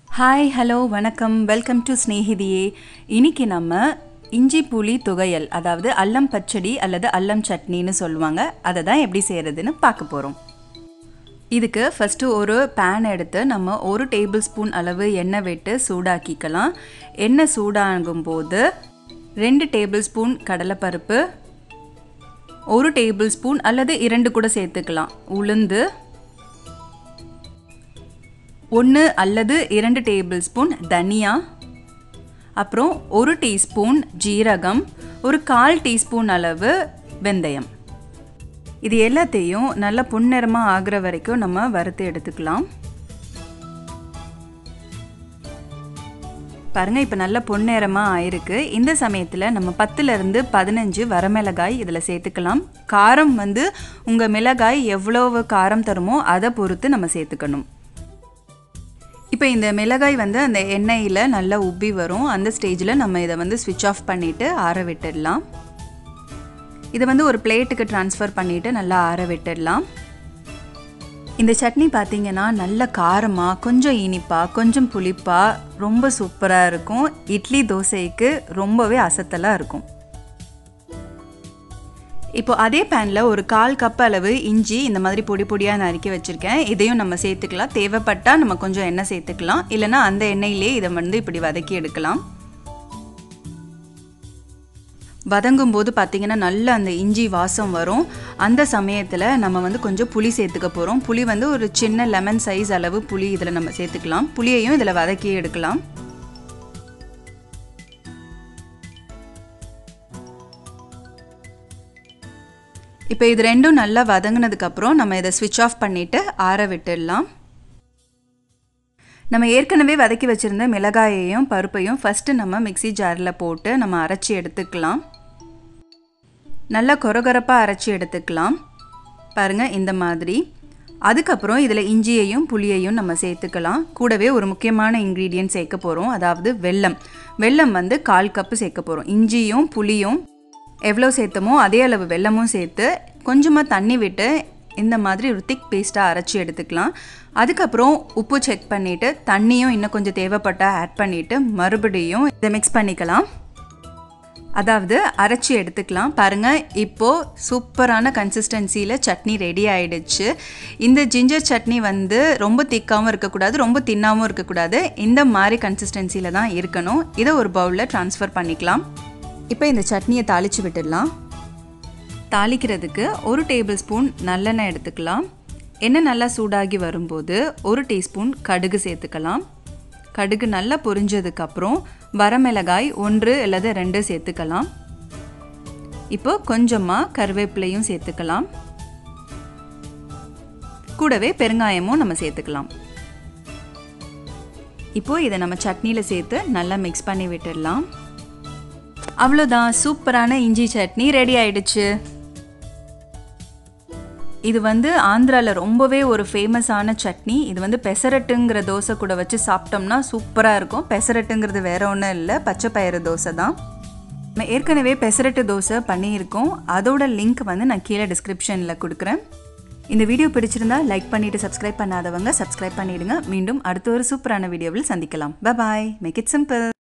hi hello வணக்கம் welcome to ஸ்நேகிதியே இன்னைக்கு நம்ம இஞ்சி புளி துவையல் அதாவது அல்லம் பச்சடி அல்லது அல்லம் சட்னின்னு சொல்லுவாங்க அதை தான் எப்படி செய்கிறதுன்னு பார்க்க போகிறோம் இதுக்கு ஃபஸ்ட்டு ஒரு பேன் எடுத்து நம்ம ஒரு டேபிள் ஸ்பூன் அளவு எண்ணெய் விட்டு சூடாக்கிக்கலாம் எண்ணெய் சூடாகும் போது ரெண்டு டேபிள் ஸ்பூன் கடலைப்பருப்பு ஒரு டேபிள் ஸ்பூன் அல்லது இரண்டு கூட சேர்த்துக்கலாம் உளுந்து ஒன்று அல்லது இரண்டு டேபிள் ஸ்பூன் தனியா அப்புறம் ஒரு டீஸ்பூன் ஜீரகம் ஒரு கால் டீஸ்பூன் அளவு வெந்தயம் இது எல்லாத்தையும் நல்லா பொன்னிறமாக ஆகிற வரைக்கும் நம்ம வறுத்து எடுத்துக்கலாம் பாருங்கள் இப்போ நல்ல பொன்னிறமாக ஆயிருக்கு இந்த சமயத்தில் நம்ம பத்துலேருந்து பதினஞ்சு வரமிளகாய் இதில் சேர்த்துக்கலாம் காரம் வந்து உங்கள் மிளகாய் எவ்வளவு காரம் தருமோ அதை பொறுத்து நம்ம சேர்த்துக்கணும் இப்போ இந்த மிளகாய் வந்து அந்த எண்ணெயில் நல்லா உப்பி வரும் அந்த ஸ்டேஜில் நம்ம இதை வந்து ஸ்விட்ச் ஆஃப் பண்ணிவிட்டு ஆற விட்டுடலாம் இதை வந்து ஒரு பிளேட்டுக்கு ட்ரான்ஸ்ஃபர் பண்ணிவிட்டு நல்லா ஆற விட்டுடலாம் இந்த சட்னி பார்த்தீங்கன்னா நல்ல காரமாக கொஞ்சம் இனிப்பாக கொஞ்சம் புளிப்பாக ரொம்ப சூப்பராக இருக்கும் இட்லி தோசைக்கு ரொம்பவே அசத்தலாக இருக்கும் இப்போ அதே பேனில் ஒரு கால் கப் அளவு இஞ்சி இந்த மாதிரி பொடி பொடியாக நறுக்கி வச்சுருக்கேன் இதையும் நம்ம சேர்த்துக்கலாம் தேவைப்பட்டால் நம்ம கொஞ்சம் எண்ணெய் சேர்த்துக்கலாம் இல்லைனா அந்த எண்ணெயிலே இதை வந்து இப்படி வதக்கி எடுக்கலாம் வதங்கும் போது பார்த்திங்கன்னா நல்ல அந்த இஞ்சி வாசம் வரும் அந்த சமயத்தில் நம்ம வந்து கொஞ்சம் புளி சேர்த்துக்க போகிறோம் புளி வந்து ஒரு சின்ன லெமன் சைஸ் அளவு புளி இதில் நம்ம சேர்த்துக்கலாம் புளியையும் இதில் வதக்கி எடுக்கலாம் இப்போ இது ரெண்டும் நல்லா வதங்கினதுக்கப்புறம் நம்ம இதை ஸ்விட்ச் ஆஃப் பண்ணிவிட்டு ஆற விட்டுடலாம் நம்ம ஏற்கனவே வதக்கி வச்சுருந்த மிளகாயையும் பருப்பையும் ஃபஸ்ட்டு நம்ம மிக்சி ஜாரில் போட்டு நம்ம அரைச்சி எடுத்துக்கலாம் நல்லா கொரகொரப்பாக அரைச்சி எடுத்துக்கலாம் பாருங்கள் இந்த மாதிரி அதுக்கப்புறம் இதில் இஞ்சியையும் புளியையும் நம்ம சேர்த்துக்கலாம் கூடவே ஒரு முக்கியமான இன்க்ரீடியன்ட் சேர்க்க போகிறோம் அதாவது வெல்லம் வெல்லம் வந்து கால் கப்பு சேர்க்க போகிறோம் இஞ்சியும் புளியும் எவ்வளோ சேர்த்தமோ அதே அளவு வெல்லமும் சேர்த்து கொஞ்சமாக தண்ணி விட்டு இந்த மாதிரி ஒரு திக் பேஸ்ட்டாக அரைச்சி எடுத்துக்கலாம் அதுக்கப்புறம் உப்பு செக் பண்ணிவிட்டு தண்ணியும் இன்னும் கொஞ்சம் தேவைப்பட்டால் ஆட் பண்ணிவிட்டு மறுபடியும் இதை மிக்ஸ் பண்ணிக்கலாம் அதாவது அரைச்சி எடுத்துக்கலாம் பாருங்கள் இப்போது சூப்பரான கன்சிஸ்டன்சியில் சட்னி ரெடி ஆகிடுச்சு இந்த ஜிஞ்சர் சட்னி வந்து ரொம்ப திக்காகவும் இருக்கக்கூடாது ரொம்ப தின்னாகவும் இருக்கக்கூடாது இந்த மாதிரி கன்சிஸ்டன்சியில் தான் இருக்கணும் இதை ஒரு பவுலில் ட்ரான்ஸ்ஃபர் பண்ணிக்கலாம் இப்போ இந்த சட்னியை தாளித்து விட்டுடலாம் தாளிக்கிறதுக்கு ஒரு டேபிள் ஸ்பூன் நல்லெண்ணெய் எடுத்துக்கலாம் எண்ணெய் நல்லா சூடாகி வரும்போது ஒரு டீஸ்பூன் கடுகு சேர்த்துக்கலாம் கடுகு நல்லா பொரிஞ்சதுக்கப்புறம் வரமிளகாய் ஒன்று அல்லது ரெண்டு சேர்த்துக்கலாம் இப்போ கொஞ்சமாக கருவேப்பிலையும் சேர்த்துக்கலாம் கூடவே பெருங்காயமும் நம்ம சேர்த்துக்கலாம் இப்போது இதை நம்ம சட்னியில் சேர்த்து நல்லா மிக்ஸ் பண்ணி விட்டுடலாம் அவ்வளோதான் சூப்பரான இஞ்சி சட்னி ரெடி ஆயிடுச்சு இது வந்து ஆந்திராவில் ரொம்பவே ஒரு ஃபேமஸான சட்னி இது வந்து பெசரட்டுங்கிற தோசை கூட வச்சு சாப்பிட்டோம்னா சூப்பராக இருக்கும் பெசரட்டுங்கிறது வேற ஒன்றும் இல்லை பச்சை பயிறு தோசை தான் நம்ம ஏற்கனவே பெசரட்டு தோசை பண்ணியிருக்கோம் அதோட லிங்க் வந்து நான் கீழே டிஸ்கிரிப்ஷனில் கொடுக்குறேன் இந்த வீடியோ பிடிச்சிருந்தா லைக் பண்ணிவிட்டு சப்ஸ்கிரைப் பண்ணாதவங்க சப்ஸ்கிரைப் பண்ணிவிடுங்க மீண்டும் அடுத்த ஒரு சூப்பரான வீடியோவில் சந்திக்கலாம் பாய் மேக் இட் சிம்பிள்